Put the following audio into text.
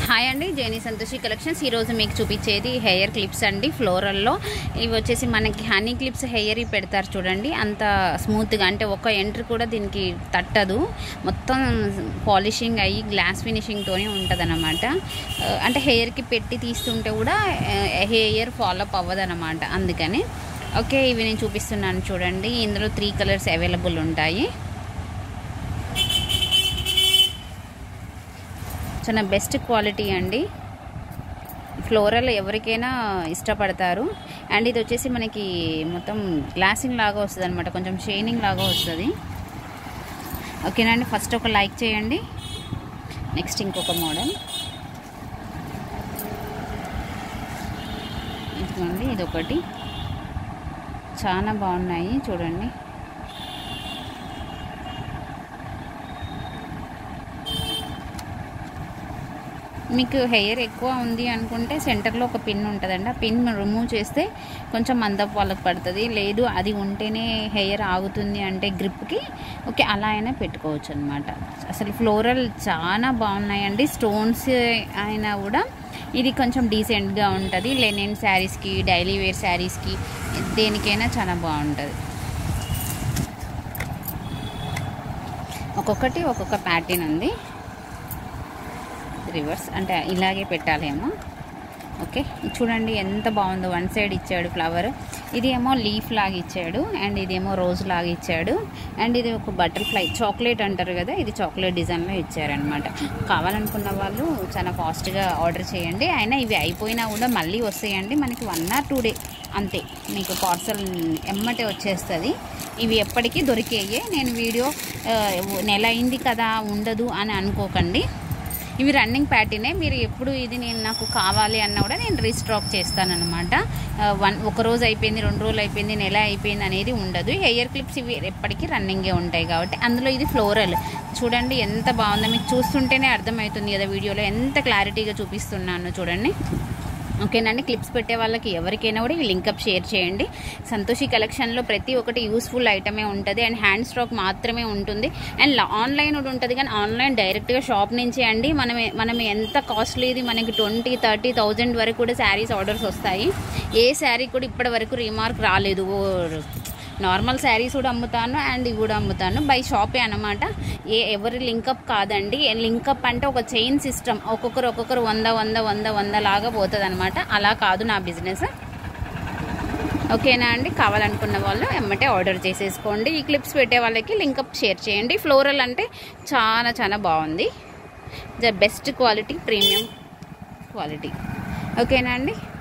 hi అండి Jenny Santoshi collections ఈరోజు మీకు చూపించేది హెయిర్ క్లిప్స్ అండి ఫ్లోరల్లో ఇవి వచ్చేసి మనకి హనీ క్లిప్స్ హెయిర్ పెడతారు చూడండి అంత స్మూత్గా అంటే ఒక ఎంట్రీ కూడా దీనికి తట్టదు మొత్తం పాలిషింగ్ అయ్యి గ్లాస్ ఫినిషింగ్తోనే ఉంటుంది అనమాట అంటే హెయిర్కి పెట్టి తీస్తుంటే కూడా హెయిర్ ఫాలోఅప్ అవ్వదు అనమాట అందుకని ఓకే ఇవి నేను చూపిస్తున్నాను చూడండి ఇందులో త్రీ కలర్స్ అవైలబుల్ ఉంటాయి చాలా బెస్ట్ క్వాలిటీ అండి ఫ్లోరల్ ఎవరికైనా ఇష్టపడతారు అండ్ ఇది వచ్చేసి మనకి మొత్తం గ్లాసింగ్ లాగా వస్తుంది అనమాట కొంచెం షైనింగ్ లాగా వస్తుంది ఓకేనా అండి ఫస్ట్ ఒక లైక్ చేయండి నెక్స్ట్ ఇంకొక మోడల్ ఇదిగోండి ఇది ఒకటి చాలా బాగున్నాయి చూడండి మీకు హెయిర్ ఎక్కువ ఉంది అనుకుంటే సెంటర్లో ఒక పిన్ ఉంటుందండి ఆ పిన్ రిమూవ్ చేస్తే కొంచెం మందపు వాళ్ళకి పడుతుంది లేదు అది ఉంటేనే హెయిర్ ఆగుతుంది అంటే గ్రిప్కి ఓకే అలా అయినా పెట్టుకోవచ్చు అనమాట అసలు ఫ్లోరల్ చాలా బాగున్నాయండి స్టోన్స్ అయినా కూడా ఇది కొంచెం డీసెంట్గా ఉంటుంది లెనిన్ శారీస్కి డైలీ వేర్ శారీస్కి దేనికైనా చాలా బాగుంటుంది ఒక్కొక్కటి ఒక్కొక్క ప్యాటర్న్ ఉంది రివర్స్ అంటే ఇలాగే పెట్టాలేమో ఓకే చూడండి ఎంత బాగుందో వన్ సైడ్ ఇచ్చాడు ఫ్లవర్ ఇది ఏమో లీఫ్ లాగా ఇచ్చాడు అండ్ ఇదేమో రోజ్ లాగా ఇచ్చాడు అండ్ ఇది ఒక బటర్ఫ్లై చాక్లెట్ అంటారు కదా ఇది చాక్లెట్ డిజైన్లో ఇచ్చారనమాట కావాలనుకున్న వాళ్ళు చాలా ఫాస్ట్గా ఆర్డర్ చేయండి అయినా ఇవి అయిపోయినా కూడా మళ్ళీ వస్తాయండి మనకి వన్ ఆర్ టూ డే అంతే మీకు పార్సల్ ఎమ్మటే వచ్చేస్తుంది ఇవి ఎప్పటికీ దొరికేయే నేను వీడియో నెల అయింది కదా ఉండదు అని అనుకోకండి ఇవి రన్నింగ్ ప్యాటర్నే మీరు ఎప్పుడు ఇది నేను నాకు కావాలి అన్నా కూడా నేను రీస్టాక్ చేస్తానన్నమాట వన్ ఒక రోజు అయిపోయింది రెండు రోజులు అయిపోయింది నెల అయిపోయింది అనేది ఉండదు హెయిర్ క్లిప్స్ ఇవి ఎప్పటికీ రన్నింగే ఉంటాయి కాబట్టి అందులో ఇది ఫ్లోరల్ చూడండి ఎంత బాగుందో మీకు చూస్తుంటేనే అర్థమవుతుంది కదా వీడియోలో ఎంత క్లారిటీగా చూపిస్తున్నాను చూడండి ఓకేనండి క్లిప్స్ పెట్టే వాళ్ళకి ఎవరికైనా కూడా ఈ లింకప్ షేర్ చేయండి సంతోషి కలెక్షన్లో ప్రతి ఒక్కటి యూస్ఫుల్ ఐటమే ఉంటుంది అండ్ హ్యాండ్ స్టాక్ మాత్రమే ఉంటుంది అండ్ ఆన్లైన్ కూడా ఉంటుంది కానీ ఆన్లైన్ డైరెక్ట్గా షాప్ నుంచి అండి మనం మనం ఎంత కాస్ట్లీది మనకి ట్వంటీ థర్టీ థౌజండ్ వరకు కూడా శారీస్ ఆర్డర్స్ వస్తాయి ఏ శారీ కూడా ఇప్పటి వరకు రీమార్క్ రాలేదు నార్మల్ శారీస్ కూడా అమ్ముతాను అండ్ ఇవి కూడా అమ్ముతాను బై షాపే అనమాట ఏ ఎవరి లింకప్ కాదండి లింకప్ అంటే ఒక చైన్ సిస్టమ్ ఒక్కొక్కరు ఒక్కొక్కరు వంద వంద వంద వంద లాగా పోతుంది అనమాట అలా కాదు నా బిజినెస్ ఓకేనా అండి కావాలనుకున్న వాళ్ళు ఎమ్మటే ఆర్డర్ చేసేసుకోండి ఈ క్లిప్స్ పెట్టే వాళ్ళకి లింకప్ షేర్ చేయండి ఫ్లోరల్ అంటే చాలా చాలా బాగుంది the best quality premium quality ఓకేనా అండి